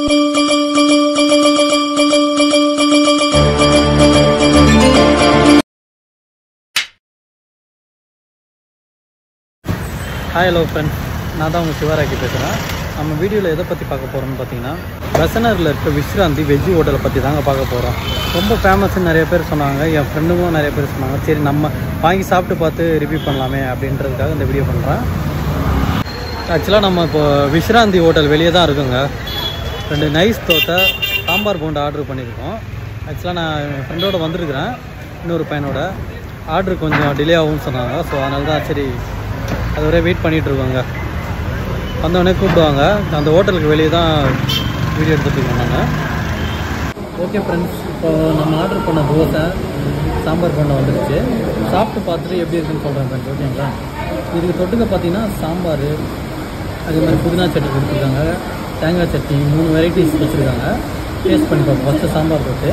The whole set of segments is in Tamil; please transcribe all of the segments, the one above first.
ஹாய் ஹலோ ஃப்ரெண்ட் நான் தான் உங்கள் சிவராக்கி பேசுகிறேன் நம்ம வீடியோவில் எதை பற்றி பார்க்க போகிறோம்னு பார்த்தீங்கன்னா பெசனரில் இருக்க விஸ்ராந்தி வெஜ்ஜு ஹோட்டலை பற்றி தாங்க பார்க்க போகிறோம் ரொம்ப ஃபேமஸ்ன்னு நிறைய பேர் சொன்னாங்க என் ஃப்ரெண்டுங்களும் நிறைய பேர் சொன்னாங்க சரி நம்ம வாங்கி சாப்பிட்டு பார்த்து ரிவ்யூ பண்ணலாமே அப்படின்றதுக்காக இந்த வீடியோ பண்ணுறேன் ஆக்சுவலாக நம்ம இப்போ விஸ்ராந்தி ஹோட்டல் வெளியே தான் இருக்குங்க ரெண்டு நைஸ் தோசை சாம்பார் போண்டு ஆர்டர் பண்ணியிருக்கோம் ஆக்சுவலாக நான் என் ஃப்ரெண்டோட வந்திருக்கிறேன் இன்னொரு பையனோட ஆர்டர் கொஞ்சம் டிலே ஆகும்னு சொன்னாங்க ஸோ அதனால தான் சரி அது வரை வெயிட் பண்ணிகிட்டு இருக்கோங்க வந்தவொடனே கூப்பிடுவாங்க அந்த ஹோட்டலுக்கு வெளியே தான் வீடியோ எடுத்துகிட்டு இருக்கோம் நாங்கள் ஓகே ஃப்ரெண்ட்ஸ் இப்போ நம்ம ஆர்டர் பண்ண தோசை சாம்பார் பண்ண வந்துருச்சு சாப்பிட்டு பார்த்துட்டு எப்படி இருக்குன்னு சொல்கிறேன் ஃப்ரெண்ட்ஸ் ஓகேங்களா இதுக்கு தொட்டுக்க பார்த்தீங்கன்னா சாம்பார் அதே மாதிரி புதினா சட்னி கொடுத்துருக்காங்க தேங்காய் சட்னி மூணு வெரைட்டிஸ் வச்சுருக்காங்க டேஸ்ட் பண்ணி பார்ப்போம் ஃபஸ்ட்டு சாம்பார் போட்டு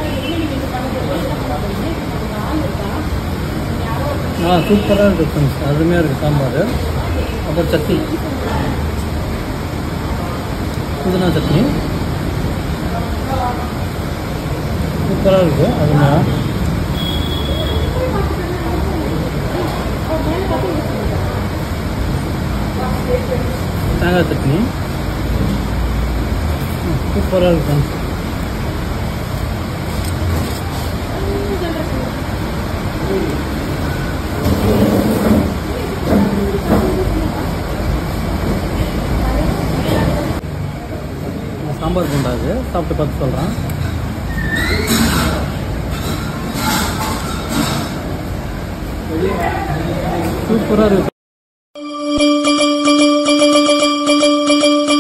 ஆ சூப்பராக இருக்குது ஃப்ரெண்ட்ஸ் அருமையாக இருக்குது சாம்பார் அப்புறம் சட்னி புதினா சட்னி சூப்பராக இருக்கும் அருமையாக தேங்காய் சட்னி சூப்பராக இருக்கும் சாம்பார் குண்டாது சாப்பிட்டு பார்த்து சொல்கிறேன் சூப்பராக இருக்கு